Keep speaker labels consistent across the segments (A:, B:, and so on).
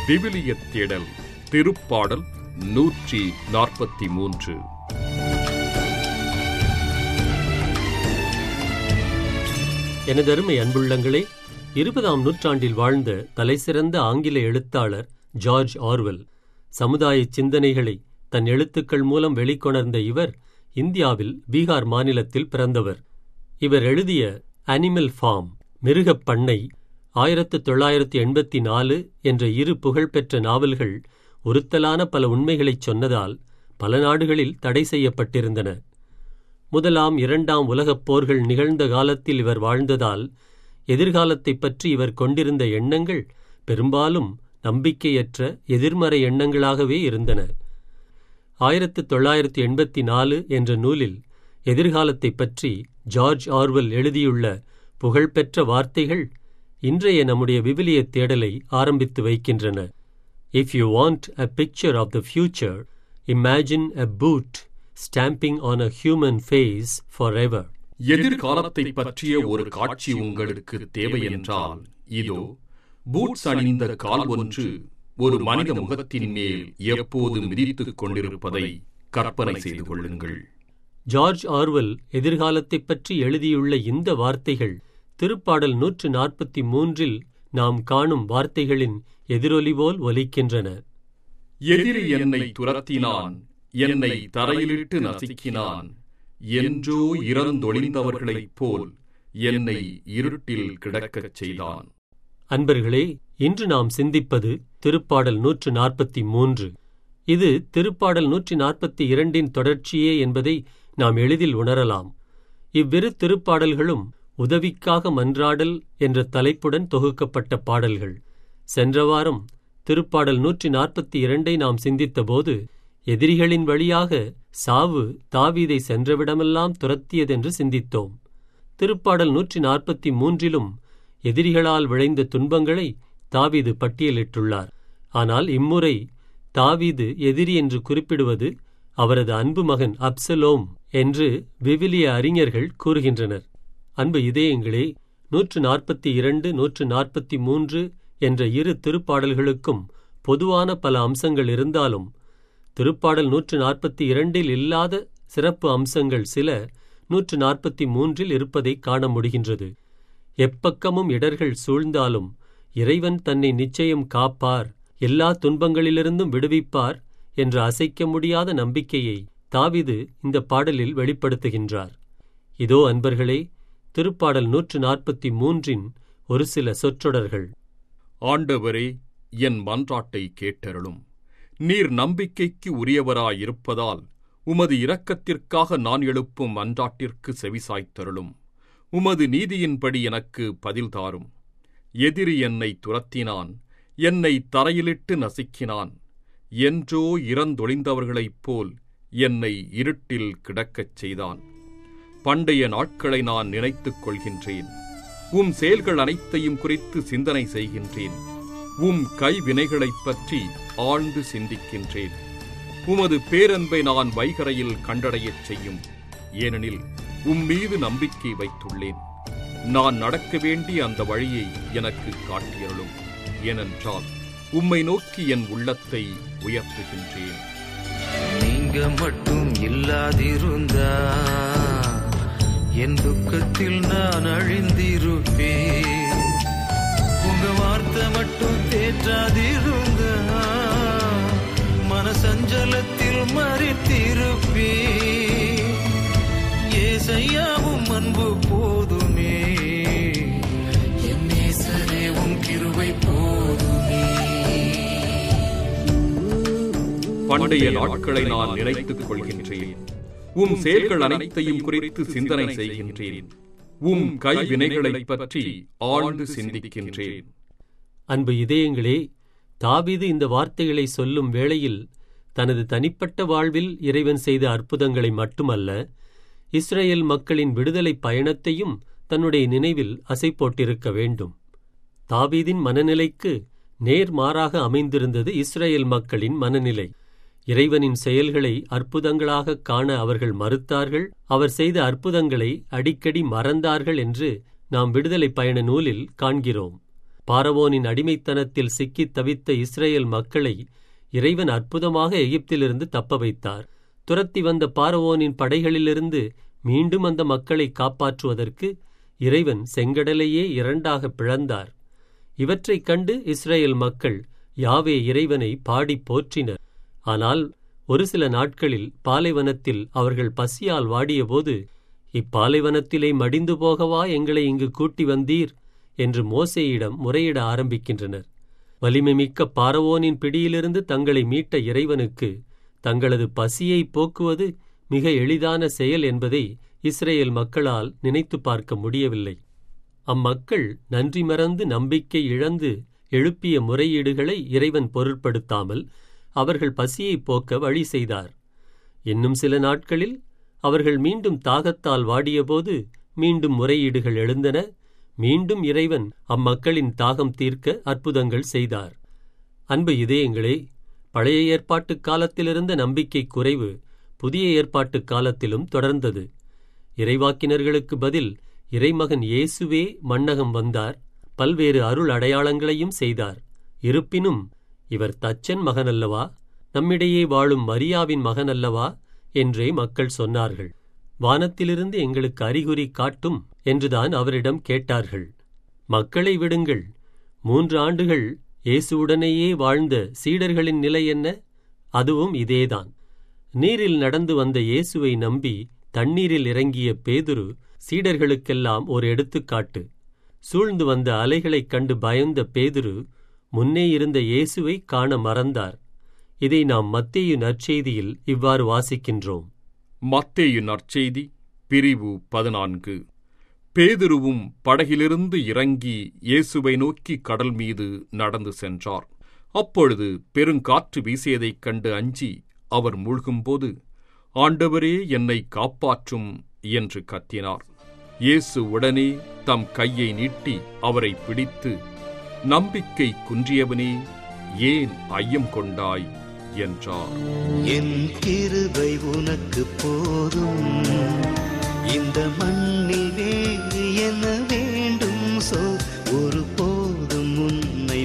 A: விவிலியத் தேடல் திருப்பாடல் நூற்றி நாற்பத்தி மூன்று
B: எனதருமை அன்புள்ளங்களே இருபதாம் நூற்றாண்டில் வாழ்ந்த தலைசிறந்த ஆங்கில எழுத்தாளர் ஜார்ஜ் ஆர்வெல் சமுதாய சிந்தனைகளை தன் எழுத்துக்கள் மூலம் வெளிக்கொணர்ந்த இவர் இந்தியாவில் பீகார் மாநிலத்தில் பிறந்தவர் இவர் எழுதிய அனிமல் ஃபார்ம் மிருகப் பண்ணை ஆயிரத்து தொள்ளாயிரத்து எண்பத்தி நாலு என்ற இரு புகழ்பெற்ற நாவல்கள் உறுத்தலான பல உண்மைகளைச் சொன்னதால் பல நாடுகளில் தடை செய்யப்பட்டிருந்தன முதலாம் இரண்டாம் உலகப் போர்கள் நிகழ்ந்த காலத்தில் இவர் வாழ்ந்ததால் எதிர்காலத்தைப் பற்றி இவர் கொண்டிருந்த எண்ணங்கள் பெரும்பாலும் நம்பிக்கையற்ற எதிர்மறை எண்ணங்களாகவே இருந்தன ஆயிரத்து தொள்ளாயிரத்து எண்பத்தி நாலு என்ற நூலில் எதிர்காலத்தைப் பற்றி ஜார்ஜ் ஆர்வெல் எழுதியுள்ள புகழ்பெற்ற வார்த்தைகள் இன்றைய நம்முடைய விவிலிய தேடலை ஆரம்பித்து வைக்கின்றன if you want a picture of the future imagine a boot stamping on a human face for ever
A: எதிர்காலத்தை பற்றிய ஒரு காட்சி உங்களுக்கு தேவை என்றால் இதோ பூட்ஸ் அணிந்த கால் ஒன்று ஒரு மனித முகத்தின் மேல் எப்போது மிதித்துக் கொண்டிருப்பதை கற்பனை செய்து கொள்ளுங்கள்
B: ஜார்ஜ் ஆர்வெல் எதிர்காலத்தைப் பற்றி எழுதியுள்ள இந்த வார்த்தைகள் திருப்பாடல் நூற்று நாற்பத்தி மூன்றில் நாம் காணும் வார்த்தைகளின் எதிரொலி போல் ஒலிக்கின்றன
A: எதிரி என்னை துரத்தினான் என்னை தரையிலிட்டு நசுக்கினான் என்றோ இறந்தொழிந்தவர்களைப் போல் என்னை இருட்டில் கிடக்கச் செய்தான்
B: அன்பர்களே இன்று நாம் சிந்திப்பது திருப்பாடல் நூற்று நாற்பத்தி மூன்று இது திருப்பாடல் நூற்றி நாற்பத்தி இரண்டின் தொடர்ச்சியே என்பதை நாம் எளிதில் உணரலாம் இவ்விரு திருப்பாடல்களும் உதவிக்காக மன்றாடல் என்ற தலைப்புடன் தொகுக்கப்பட்ட பாடல்கள் சென்ற வாரம் திருப்பாடல் நூற்றி நாற்பத்தி இரண்டை நாம் சிந்தித்தபோது எதிரிகளின் வழியாக சாவு தாவீதை சென்றவிடமெல்லாம் துரத்தியதென்று சிந்தித்தோம் திருப்பாடல் நூற்றி நாற்பத்தி மூன்றிலும் எதிரிகளால் விளைந்த துன்பங்களை தாவீது பட்டியலிட்டுள்ளார் ஆனால் இம்முறை தாவீது எதிரி என்று குறிப்பிடுவது அவரது அன்பு மகன் அப்சலோம் என்று விவிலிய அறிஞர்கள் கூறுகின்றனர் அன்பு இதயங்களே நூற்று நாற்பத்தி இரண்டு நூற்று நாற்பத்தி மூன்று என்ற இரு திருப்பாடல்களுக்கும் பொதுவான பல அம்சங்கள் இருந்தாலும் திருப்பாடல் நூற்று நாற்பத்தி இரண்டில் இல்லாத சிறப்பு அம்சங்கள் சில நூற்று நாற்பத்தி மூன்றில் இருப்பதை காண முடிகின்றது எப்பக்கமும் இடர்கள் சூழ்ந்தாலும் இறைவன் தன்னை நிச்சயம் காப்பார் எல்லா துன்பங்களிலிருந்தும் விடுவிப்பார் என்ற அசைக்க முடியாத நம்பிக்கையை தாவிது இந்த பாடலில் வெளிப்படுத்துகின்றார் இதோ அன்பர்களே திருப்பாடல் நூற்று நாற்பத்தி மூன்றின் ஒரு சில சொற்றொடர்கள்
A: ஆண்டவரே என் மன்றாட்டை கேட்டருளும் நீர் நம்பிக்கைக்கு உரியவராயிருப்பதால் உமது இரக்கத்திற்காக நான் எழுப்பும் மன்றாட்டிற்கு செவிசாய்த்தருளும் உமது நீதியின்படி எனக்கு பதில் தாரும் எதிரி என்னை துரத்தினான் என்னை தரையிலிட்டு நசுக்கினான் என்றோ இறந்தொழிந்தவர்களைப் போல் என்னை இருட்டில் கிடக்கச் செய்தான் பண்டைய நாட்களை நான் நினைத்துக் கொள்கின்றேன் உம் செயல்கள் அனைத்தையும் குறித்து சிந்தனை செய்கின்றேன் உம் கைவினைகளைப் பற்றி ஆழ்ந்து சிந்திக்கின்றேன் உமது பேரன்பை நான் வைகரையில் கண்டடையச் செய்யும் ஏனெனில் உம் மீது நம்பிக்கை வைத்துள்ளேன் நான் நடக்க வேண்டிய அந்த வழியை எனக்கு காட்டியருளும் ஏனென்றால் உம்மை நோக்கி என் உள்ளத்தை உயர்த்துகின்றேன்
C: நீங்க மட்டும் இல்லாதிருந்தா என் துக்கத்தில் நான் அழிந்திருப்பேன் உங்க வார்த்தை மட்டும் தேற்றாதிருந்தா மனசஞ்சலத்தில் மறித்திருப்பேன் ஏசையாவும் அன்பு போதுமே என் நேசரேவும் கிருபை போதுமே
A: பண்டைய நாட்களை நான் நினைத்துக் கொள்கின்றேன் உம் செயல்கள் அனைத்தையும் குறித்து சிந்தனை செய்கின்றேன் உம் கைவினைகளைப் பற்றி ஆழ்ந்து சிந்திக்கின்றேன்
B: அன்பு இதயங்களே தாவீது இந்த வார்த்தைகளை சொல்லும் வேளையில் தனது தனிப்பட்ட வாழ்வில் இறைவன் செய்த அற்புதங்களை மட்டுமல்ல இஸ்ரேல் மக்களின் விடுதலை பயணத்தையும் தன்னுடைய நினைவில் அசை போட்டிருக்க வேண்டும் தாவீதின் மனநிலைக்கு நேர்மாறாக அமைந்திருந்தது இஸ்ரேல் மக்களின் மனநிலை இறைவனின் செயல்களை அற்புதங்களாகக் காண அவர்கள் மறுத்தார்கள் அவர் செய்த அற்புதங்களை அடிக்கடி மறந்தார்கள் என்று நாம் விடுதலை பயண நூலில் காண்கிறோம் பாரவோனின் அடிமைத்தனத்தில் சிக்கித் தவித்த இஸ்ரேல் மக்களை இறைவன் அற்புதமாக எகிப்திலிருந்து தப்ப வைத்தார் துரத்தி வந்த பாரவோனின் படைகளிலிருந்து மீண்டும் அந்த மக்களை காப்பாற்றுவதற்கு இறைவன் செங்கடலையே இரண்டாக பிளந்தார் இவற்றைக் கண்டு இஸ்ரேல் மக்கள் யாவே இறைவனை பாடி போற்றினர் ஆனால் ஒரு சில நாட்களில் பாலைவனத்தில் அவர்கள் பசியால் வாடியபோது இப்பாலைவனத்திலே மடிந்து போகவா எங்களை இங்கு கூட்டி வந்தீர் என்று மோசேயிடம் முறையிட ஆரம்பிக்கின்றனர் வலிமைமிக்க பாரவோனின் பிடியிலிருந்து தங்களை மீட்ட இறைவனுக்கு தங்களது பசியை போக்குவது மிக எளிதான செயல் என்பதை இஸ்ரேல் மக்களால் நினைத்து பார்க்க முடியவில்லை அம்மக்கள் நன்றி மறந்து நம்பிக்கை இழந்து எழுப்பிய முறையீடுகளை இறைவன் பொருட்படுத்தாமல் அவர்கள் பசியை போக்க வழி செய்தார் இன்னும் சில நாட்களில் அவர்கள் மீண்டும் தாகத்தால் வாடியபோது மீண்டும் முறையீடுகள் எழுந்தன மீண்டும் இறைவன் அம்மக்களின் தாகம் தீர்க்க அற்புதங்கள் செய்தார் அன்பு இதயங்களே பழைய ஏற்பாட்டு காலத்திலிருந்த நம்பிக்கை குறைவு புதிய ஏற்பாட்டு காலத்திலும் தொடர்ந்தது இறைவாக்கினர்களுக்கு பதில் இறைமகன் இயேசுவே மன்னகம் வந்தார் பல்வேறு அருள் அடையாளங்களையும் செய்தார் இருப்பினும் இவர் தச்சன் மகனல்லவா நம்மிடையே வாழும் மரியாவின் மகனல்லவா என்றே மக்கள் சொன்னார்கள் வானத்திலிருந்து எங்களுக்கு அறிகுறி காட்டும் என்றுதான் அவரிடம் கேட்டார்கள் மக்களை விடுங்கள் மூன்று ஆண்டுகள் இயேசுவுடனேயே வாழ்ந்த சீடர்களின் நிலை என்ன அதுவும் இதேதான் நீரில் நடந்து வந்த இயேசுவை நம்பி தண்ணீரில் இறங்கிய பேதுரு சீடர்களுக்கெல்லாம் ஒரு எடுத்துக்காட்டு சூழ்ந்து வந்த அலைகளைக் கண்டு பயந்த பேதுரு முன்னே இருந்த இயேசுவை காண மறந்தார் இதை நாம் மத்தேயு நற்செய்தியில் இவ்வாறு வாசிக்கின்றோம்
A: மத்தேயு நற்செய்தி பிரிவு பதினான்கு பேதுருவும் படகிலிருந்து இறங்கி இயேசுவை நோக்கி கடல் மீது நடந்து சென்றார் அப்பொழுது பெருங்காற்று வீசியதைக் கண்டு அஞ்சி அவர் மூழ்கும்போது ஆண்டவரே என்னை காப்பாற்றும் என்று கத்தினார் இயேசு உடனே தம் கையை நீட்டி அவரை பிடித்து நம்பிக்கை குன்றியவனே ஏன் ஐயம் கொண்டாய் என்றார்
D: என் கிருபை உனக்கு போதும் இந்த மண்ணில் வேறு என்ன வேண்டும் சொல் ஒரு போதும் உன்னை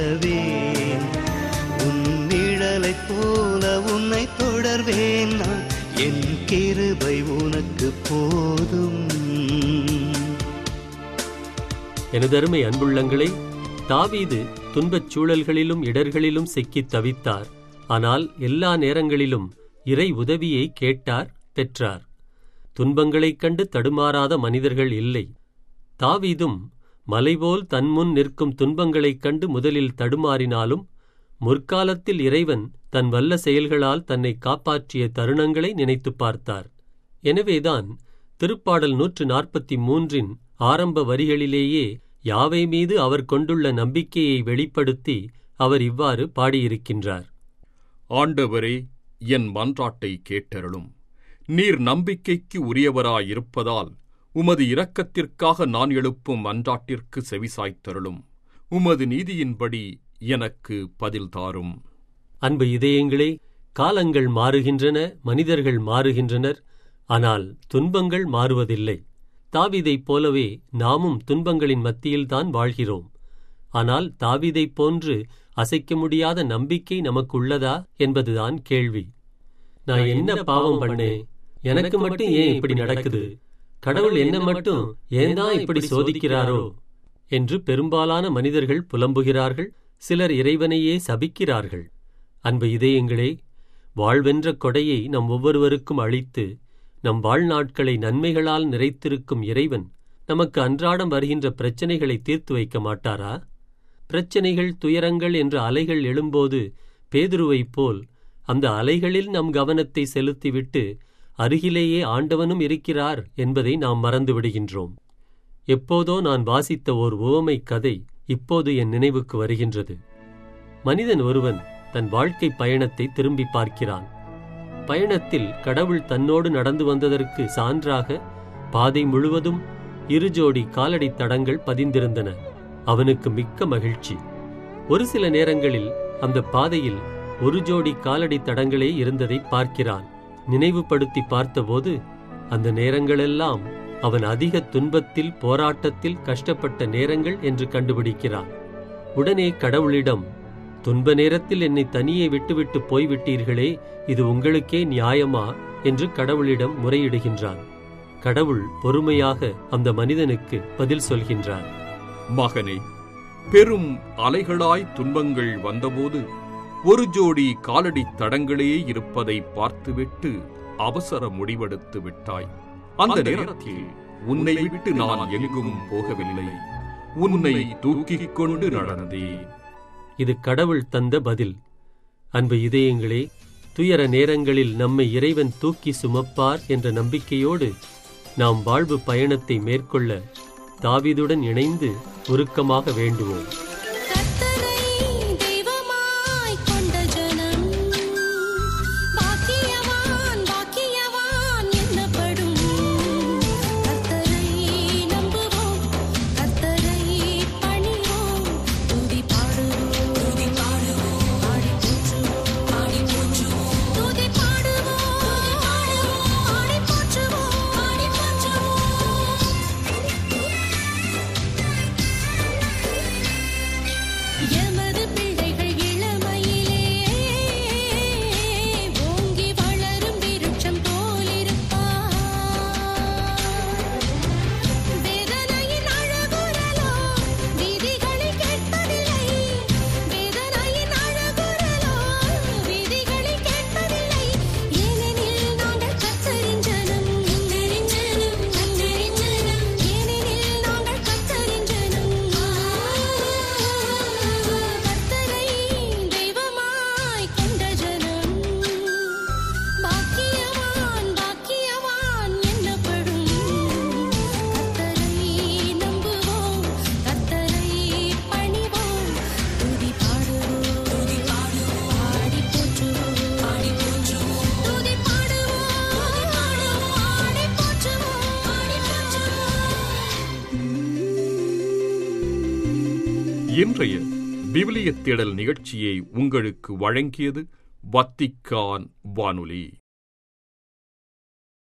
D: மறவேன் உன் நிழலைப் போல உன்னை தொடர்வேன் நான் என் கிருபை உனக்கு போதும்
B: எனதருமை அன்புள்ளங்களே தாவீது துன்பச் சூழல்களிலும் இடர்களிலும் சிக்கித் தவித்தார் ஆனால் எல்லா நேரங்களிலும் இறை உதவியை கேட்டார் பெற்றார் துன்பங்களைக் கண்டு தடுமாறாத மனிதர்கள் இல்லை தாவீதும் மலைபோல் தன்முன் நிற்கும் துன்பங்களைக் கண்டு முதலில் தடுமாறினாலும் முற்காலத்தில் இறைவன் தன் வல்ல செயல்களால் தன்னை காப்பாற்றிய தருணங்களை நினைத்துப் பார்த்தார் எனவேதான் திருப்பாடல் நூற்று நாற்பத்தி மூன்றின் ஆரம்ப வரிகளிலேயே யாவை மீது அவர் கொண்டுள்ள நம்பிக்கையை வெளிப்படுத்தி அவர் இவ்வாறு பாடியிருக்கின்றார்
A: ஆண்டவரே என் மன்றாட்டை கேட்டருளும் நீர் நம்பிக்கைக்கு உரியவராயிருப்பதால் உமது இரக்கத்திற்காக நான் எழுப்பும் மன்றாட்டிற்கு செவிசாய்த்தருளும் உமது நீதியின்படி எனக்கு பதில் தாரும்
B: அன்பு இதயங்களே காலங்கள் மாறுகின்றன மனிதர்கள் மாறுகின்றனர் ஆனால் துன்பங்கள் மாறுவதில்லை தாவீதைப் போலவே நாமும் துன்பங்களின் மத்தியில்தான் வாழ்கிறோம் ஆனால் தாவீதைப் போன்று அசைக்க முடியாத நம்பிக்கை நமக்குள்ளதா என்பதுதான் கேள்வி நான் என்ன பாவம் பண்ணேன் எனக்கு மட்டும் ஏன் இப்படி நடக்குது கடவுள் என்ன மட்டும் ஏன் தான் இப்படி சோதிக்கிறாரோ என்று பெரும்பாலான மனிதர்கள் புலம்புகிறார்கள் சிலர் இறைவனையே சபிக்கிறார்கள் அன்பு இதயங்களே வாழ்வென்ற கொடையை நம் ஒவ்வொருவருக்கும் அளித்து நம் வாழ்நாட்களை நன்மைகளால் நிறைத்திருக்கும் இறைவன் நமக்கு அன்றாடம் வருகின்ற பிரச்சனைகளை தீர்த்து வைக்க மாட்டாரா பிரச்சனைகள் துயரங்கள் என்ற அலைகள் எழும்போது பேதுருவைப் போல் அந்த அலைகளில் நம் கவனத்தை செலுத்திவிட்டு அருகிலேயே ஆண்டவனும் இருக்கிறார் என்பதை நாம் மறந்து விடுகின்றோம் எப்போதோ நான் வாசித்த ஓர் உவமை கதை இப்போது என் நினைவுக்கு வருகின்றது மனிதன் ஒருவன் தன் வாழ்க்கை பயணத்தை திரும்பி பார்க்கிறான் பயணத்தில் கடவுள் தன்னோடு நடந்து வந்ததற்கு சான்றாக பாதை முழுவதும் இரு ஜோடி காலடி தடங்கள் பதிந்திருந்தன அவனுக்கு மிக்க மகிழ்ச்சி ஒரு சில நேரங்களில் அந்த பாதையில் ஒரு ஜோடி காலடி தடங்களே இருந்ததை பார்க்கிறான் நினைவுபடுத்தி பார்த்தபோது அந்த நேரங்களெல்லாம் அவன் அதிக துன்பத்தில் போராட்டத்தில் கஷ்டப்பட்ட நேரங்கள் என்று கண்டுபிடிக்கிறான் உடனே கடவுளிடம் துன்ப நேரத்தில் என்னை தனியே விட்டுவிட்டு போய்விட்டீர்களே இது உங்களுக்கே நியாயமா என்று கடவுளிடம் முறையிடுகின்றான் கடவுள் பொறுமையாக அந்த மனிதனுக்கு பதில் சொல்கின்றார்
A: மகனே பெரும் அலைகளாய் துன்பங்கள் வந்தபோது ஒரு ஜோடி காலடி தடங்களே இருப்பதை பார்த்துவிட்டு அவசர முடிவெடுத்து விட்டாய் அந்த நேரத்தில் உன்னை விட்டு நான் எங்கும் போகவில்லை உன்னை தூக்கிக் கொண்டு நடந்தேன்
B: இது கடவுள் தந்த பதில் அன்பு இதயங்களே துயர நேரங்களில் நம்மை இறைவன் தூக்கி சுமப்பார் என்ற நம்பிக்கையோடு நாம் வாழ்வு பயணத்தை மேற்கொள்ள தாவீதுடன் இணைந்து உருக்கமாக வேண்டுவோம்
E: கர்த்தரை தெய்வமாய் கொண்ட ஜனம் பாக்கியவான் பாக்கியவான் என்னப்படும் கர்த்தரை நம்புவோம் கர்த்தரை பணிவோம் துதி பாடுவோம் துதி பாடுவோம் பாடி போற்றுவோம் பாடி போற்றுவோம் துதி பாடுவோம் துதி பாடுவோம் பாடி போற்றுவோம் பாடி போற்றுவோம் எமது பிள்ளைகள் இளமையிலே ஓங்கி வளரும் விருட்சம் போலிருப்பார் வேதனையின் அழகுரலோ வீதிகளில் கேட்பதில்லை வேதனையின் அழகுரலோ வீதிகளில் கேட்பதில்லை ஏனெனில் நாங்கள் கர்த்தரின் ஜனம் கர்த்தரின் ஜனம் கர்த்தரின் ஜனம் ஏனெனில் நாங்கள் கர்த்தரின் ஜனம் கர்த்தரை தெய்வமாய் கொண்ட ஜனம் பாக்கியவான் பாக்கியவான் என்னப்படும் கர்த்தரை நம்புவோம் கர்த்தரை பணிவோம் துதி பாடுவோம் துதி பாடுவோம் பாடி போற்றுவோம் பாடி போற்றுவோம் துதி பாடுவோம் துதி பாடுவோம் பாடி போற்றுவோம் பாடி போற்றுவோம்
A: இன்றைய விவிலிய தேடல் நிகழ்ச்சியை உங்களுக்கு வழங்கியது வத்திக்கான் வானொலி